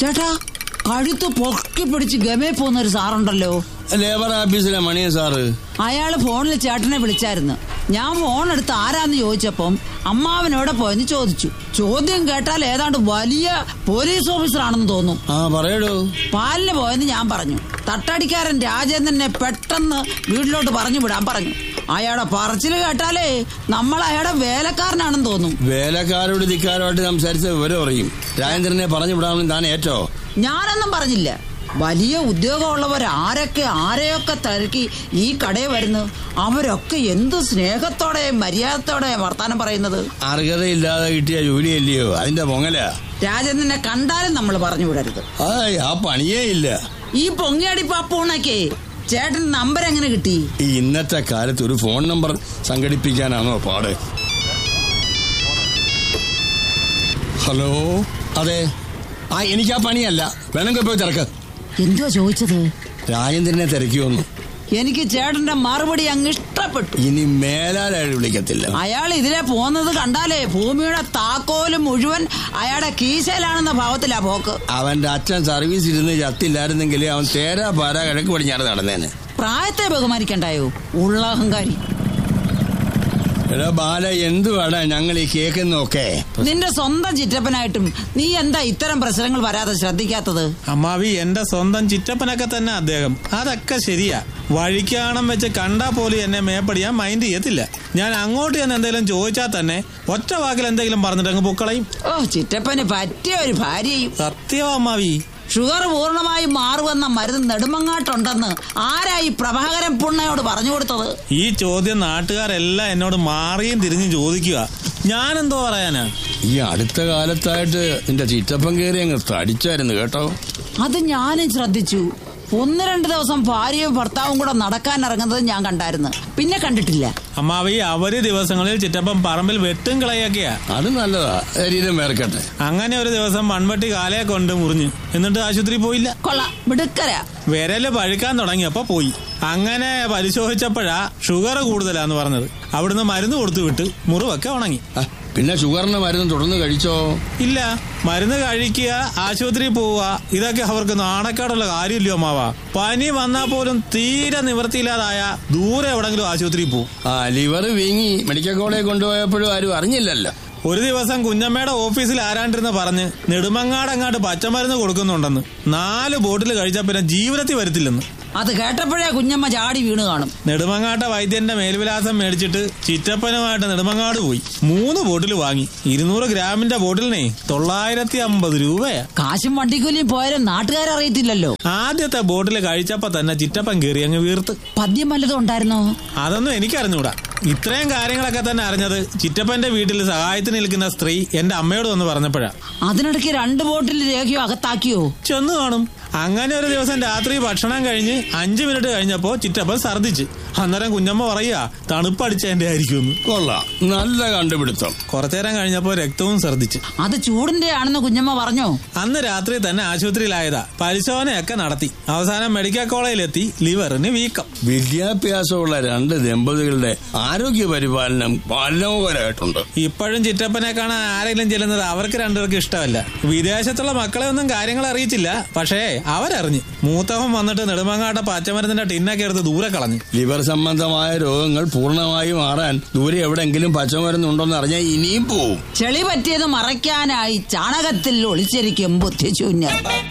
ചേട്ടാ കഴുത്ത് പൊക്കി പിടിച്ച് ഗമേ പോകുന്ന ഒരു സാറുണ്ടല്ലോ ലേബർ ഓഫീസിലെ മണിയ സാറ് അയാള് ഫോണിൽ ചേട്ടനെ വിളിച്ചായിരുന്നു ഞാൻ ഫോൺ എടുത്ത് ആരാന്ന് ചോദിച്ചപ്പം അമ്മാവനോടെ പോയെന്ന് ചോദിച്ചു ചോദ്യം കേട്ടാൽ ഏതാണ്ട് വലിയ പോലീസ് ഓഫീസറാണെന്ന് തോന്നും ആ പറയടോ പാലിന് പോയെന്ന് ഞാൻ പറഞ്ഞു തട്ടടിക്കാരൻ രാജേന്ദ്രനെ പെട്ടെന്ന് വീട്ടിലോട്ട് പറഞ്ഞു വിടാൻ പറഞ്ഞു അയാളുടെ പറച്ചില് കേട്ടാലേ നമ്മൾ അയാളുടെ വേലക്കാരനാണെന്ന് തോന്നും വേലക്കാരോട് ധിക്കാരുമായിട്ട് സംസാരിച്ച വിവരം അറിയും രാജേന്ദ്രനെ പറഞ്ഞു വിടാമെന്ന് താൻ ഏറ്റോ ഞാനൊന്നും പറഞ്ഞില്ല വലിയ ഉദ്യോഗമുള്ളവർ ആരൊക്കെ ആരെയൊക്കെ തിരക്കി ഈ കടയിൽ വരുന്നു അവരൊക്കെ എന്ത് സ്നേഹത്തോടെ മര്യാദത്തോടെ വർത്താനം പറയുന്നത് അർഹതയില്ലാതെ കിട്ടിയ ജോലിയല്ലയോ അതിന്റെ പൊങ്ങല രാജേന്ദ്രനെ കണ്ടാലും നമ്മൾ പറഞ്ഞു വിടരുത് ആയ് ആ പണിയേ ഇല്ല ഈ പൊങ്ങിയടി പാപ്പൂണൊക്കെ ചേട്ടൻ നമ്പർ എങ്ങനെ കിട്ടി ഈ ഇന്നത്തെ കാലത്ത് ഒരു ഫോൺ നമ്പർ സംഘടിപ്പിക്കാനാണോ പാട് ഹലോ അതെ ആ എനിക്ക് ആ പണിയല്ല വേണമെങ്കിൽ പോയി തിരക്ക് എന്തുവാ ചോദിച്ചത് രാജേന്ദ്രനെ തിരക്കിയൊന്നു എനിക്ക് ചേട്ടന്റെ മറുപടി അങ്ങ് ഇഷ്ടപ്പെട്ടു ഇനി മേലാലായിട്ട് വിളിക്കത്തില്ല അയാൾ ഇതിലെ പോകുന്നത് കണ്ടാലേ ഭൂമിയുടെ താക്കോല് മുഴുവൻ അയാളുടെ കീശയിലാണെന്ന ഭാവത്തിലാ പോക്ക് അവന്റെ അച്ഛൻ സർവീസ് ഇരുന്ന് ചത്തില്ലായിരുന്നെങ്കിൽ അവൻ തേരാ പാര കിഴക്ക് പടിഞ്ഞാറ് നടന്നേനെ പ്രായത്തെ ബഹുമാനിക്കണ്ടായോ ഉള്ള അഹങ്കാരി എടാ ബാല എന്തുവാടാ ഞങ്ങൾ ഈ കേൾക്കുന്നൊക്കെ നിന്റെ സ്വന്തം ചിറ്റപ്പനായിട്ടും നീ എന്താ ഇത്തരം പ്രശ്നങ്ങൾ വരാതെ ശ്രദ്ധിക്കാത്തത് അമ്മാവി എന്റെ സ്വന്തം ചിറ്റപ്പനൊക്കെ തന്നെ അദ്ദേഹം അതൊക്കെ ശരിയാ വഴിക്കാണം വെച്ച് കണ്ടാ പോലും എന്നെ മേപ്പടിയാൻ മൈൻഡ് ചെയ്യത്തില്ല ഞാൻ അങ്ങോട്ട് ചെന്ന് എന്തെങ്കിലും ചോദിച്ചാൽ തന്നെ ഒറ്റ വാക്കിൽ എന്തെങ്കിലും പറഞ്ഞിട്ട് അങ്ങ് പൊക്കളയും ഓ ചിറ്റപ്പന് പറ്റിയ ഒരു ഭാര്യയും സത്യമാ അമ്മാവി ഷുഗർ പൂർണ്ണമായും മാറുവെന്ന മരുന്ന് നെടുമങ്ങാട്ടുണ്ടെന്ന് ആരാ ഈ പ്രഭാകരൻ പുണ്ണയോട് പറഞ്ഞു കൊടുത്തത് ഈ ചോദ്യം നാട്ടുകാരെല്ലാം എന്നോട് മാറിയും തിരിഞ്ഞും ചോദിക്കുക ഞാനെന്തോ പറയാനാ ഈ അടുത്ത കാലത്തായിട്ട് നിന്റെ ചിറ്റപ്പൻ കയറി അങ്ങ് തടിച്ചായിരുന്നു കേട്ടോ അത് ഞാനും ശ്രദ്ധിച്ചു ഒന്ന് രണ്ട് ദിവസം ഭാര്യയും ഭർത്താവും കൂടെ നടക്കാൻ ഇറങ്ങുന്നത് ഞാൻ കണ്ടായിരുന്നു പിന്നെ കണ്ടിട്ടില്ല അമ്മാവി അവധി ദിവസങ്ങളിൽ ചിറ്റപ്പം പറമ്പിൽ വെട്ടും കളയൊക്കെയാ അത് നല്ലതാ ശരീരം വേർക്കട്ടെ അങ്ങനെ ഒരു ദിവസം മൺവെട്ടി കാലയെ കൊണ്ട് മുറിഞ്ഞു എന്നിട്ട് ആശുപത്രി പോയില്ല കൊള്ള മിടുക്കരാ വിരല് പഴുക്കാൻ തുടങ്ങിയപ്പോ പോയി അങ്ങനെ പരിശോധിച്ചപ്പോഴാ ഷുഗർ കൂടുതലാന്ന് പറഞ്ഞത് അവിടുന്ന് മരുന്ന് കൊടുത്തു വിട്ട് മുറിവൊക്കെ ഉണങ്ങി ആ, പിന്നെ ഷുഗറിന്റെ മരുന്ന് തുടർന്ന് കഴിച്ചോ ഇല്ല മരുന്ന് കഴിക്കുക ആശുപത്രിയിൽ പോവുക ഇതൊക്കെ അവർക്ക് നാണക്കേടുള്ള കാര്യമില്ലയോ അമ്മാവ പനി വന്നാൽ പോലും തീരെ നിവൃത്തിയില്ലാതായ ദൂരെ എവിടെങ്കിലും ആശുപത്രിയിൽ പോവും ആ ലിവർ വീങ്ങി മെഡിക്കൽ കോളേജ് കൊണ്ടുപോയപ്പോഴും ആരും അറിഞ്ഞില്ലല്ലോ ഒരു ദിവസം കുഞ്ഞമ്മയുടെ ഓഫീസിൽ ആരാണ്ടിരുന്ന് പറഞ്ഞ് നെടുമങ്ങാടങ്ങാട്ട് പച്ചമരുന്ന് കൊടുക്കുന്നുണ്ടെന്ന് നാല് ബോട്ടിൽ കഴിച്ചാൽ പിന്നെ ജീവിതത്തിൽ വരത്തില്ലെന്ന് അത് കേട്ടപ്പോഴേ കുഞ്ഞമ്മ ചാടി വീണ് കാണും നെടുമങ്ങാട്ട വൈദ്യന്റെ മേൽവിലാസം മേടിച്ചിട്ട് ചിറ്റപ്പനുമായിട്ട് നെടുമങ്ങാട് പോയി മൂന്ന് ബോട്ടിൽ വാങ്ങി ഇരുന്നൂറ് ഗ്രാമിന്റെ ബോട്ടിലിനെ തൊള്ളായിരത്തി അമ്പത് രൂപയാ കാശും വണ്ടിക്കൂലിയും പോയാലും നാട്ടുകാരറിയത്തില്ലല്ലോ ആദ്യത്തെ ബോട്ടിൽ കഴിച്ചപ്പോ തന്നെ ചിറ്റപ്പൻ കയറി അങ്ങ് വീർത്ത് പദ്യം വല്ലതും ഉണ്ടായിരുന്നോ അതൊന്നും എനിക്കറിഞ്ഞൂടാ ഇത്രയും കാര്യങ്ങളൊക്കെ തന്നെ അറിഞ്ഞത് ചിറ്റപ്പന്റെ വീട്ടിൽ സഹായത്തിന് നിൽക്കുന്ന സ്ത്രീ എന്റെ അമ്മയോട് വന്ന് പറഞ്ഞപ്പോഴാ അതിനിടയ്ക്ക് രണ്ട് ബോട്ടിൽ രേഖയോ അകത്താക്കിയോ ചെന്ന് കാണും അങ്ങനെ ഒരു ദിവസം രാത്രി ഭക്ഷണം കഴിഞ്ഞ് അഞ്ചു മിനിറ്റ് കഴിഞ്ഞപ്പോ ചിറ്റപ്പൻ ഛർദിച്ച് അന്നേരം കുഞ്ഞമ്മ പറയുക തണുപ്പടിച്ചതിന്റെ ആയിരിക്കുമെന്ന് കൊള്ളാം നല്ല കണ്ടുപിടുത്തം കുറച്ചേരം കഴിഞ്ഞപ്പോ രക്തവും ഛർദിച്ച് അത് ചൂടിന്റെ ആണെന്ന് കുഞ്ഞമ്മ പറഞ്ഞോ അന്ന് രാത്രി തന്നെ ആശുപത്രിയിലായതാ പരിശോധനയൊക്കെ നടത്തി അവസാനം മെഡിക്കൽ കോളേജിലെത്തി ലിവറിന് വീക്കം വിദ്യാഭ്യാസമുള്ള രണ്ട് ദമ്പതികളുടെ ആരോഗ്യ പരിപാലനം മനോഹരമായിട്ടുണ്ട് ഇപ്പോഴും ചിറ്റപ്പനെ കാണാൻ ആരെങ്കിലും ചെല്ലുന്നത് അവർക്ക് രണ്ടുപേർക്ക് ഇഷ്ടമല്ല വിദേശത്തുള്ള മക്കളെ ഒന്നും കാര്യങ്ങൾ അറിയിച്ചില്ല പക്ഷേ അവരറിഞ്ഞ് മൂത്തവൻ വന്നിട്ട് നെടുമങ്ങാട്ട പച്ചമരുന്നിന്റെ ടിന്നൊക്കെ എടുത്ത് ദൂരെ കളഞ്ഞു ലിവർ സംബന്ധമായ രോഗങ്ങൾ പൂർണ്ണമായി മാറാൻ ദൂരെ എവിടെങ്കിലും പച്ചമരുന്നുണ്ടോന്ന് അറിഞ്ഞാൽ ഇനിയും പോവും ചെളി പറ്റിയത് മറയ്ക്കാനായി ചാണകത്തിൽ ഒളിച്ചിരിക്കും ബുദ്ധിശൂന്യർ